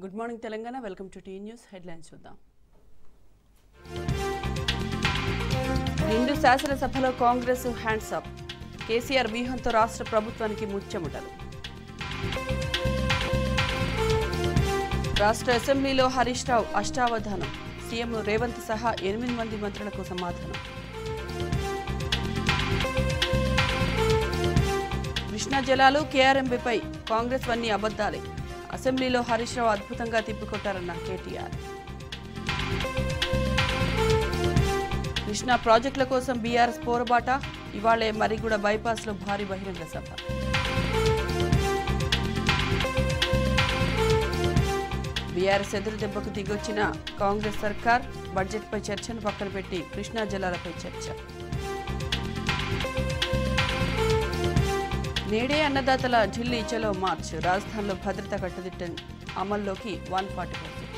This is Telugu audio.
good morning Telangana welcome to T News headlines చూద్దాం నిండు శాసనసభలో కాంగ్రెస్ హ్యాండ్స్ అప్ కేసీఆర్ వ్యూహంతో రాష్ట్ర ప్రభుత్వానికి ముచ్చెముటలు రాష్ట్ర అసెంబ్లీలో హరీష్ రావు అష్టావధానం సీఎం రేవంత్ సహా ఎనిమిది మంది మంత్రులకు సమాధానం కృష్ణా జలాలు కేఆర్ఎంబీపై కాంగ్రెస్ వన్నీ అబద్దాలే అసెంబ్లీలో హరీష్ రావు అద్భుతంగా తిప్పికొట్టారన్న కేటీఆర్ కృష్ణా ప్రాజెక్టుల కోసం బీఆర్ఎస్ పోరుబాట ఇవాళే మరిగూడ బైపాస్లో భారీ బహిరంగ సభ బీఆర్ఎస్ ఎదురు దెబ్బకు దిగొచ్చిన కాంగ్రెస్ సర్కార్ బడ్జెట్పై చర్చను పక్కన పెట్టి కృష్ణా జలాలపై చర్చ నేడే అన్నదాతల ఢిల్లీ చలో మార్చ్ రాజధానిలో భద్రత కట్టుదిట్టం అమల్లోకి వన్ ఫార్టీ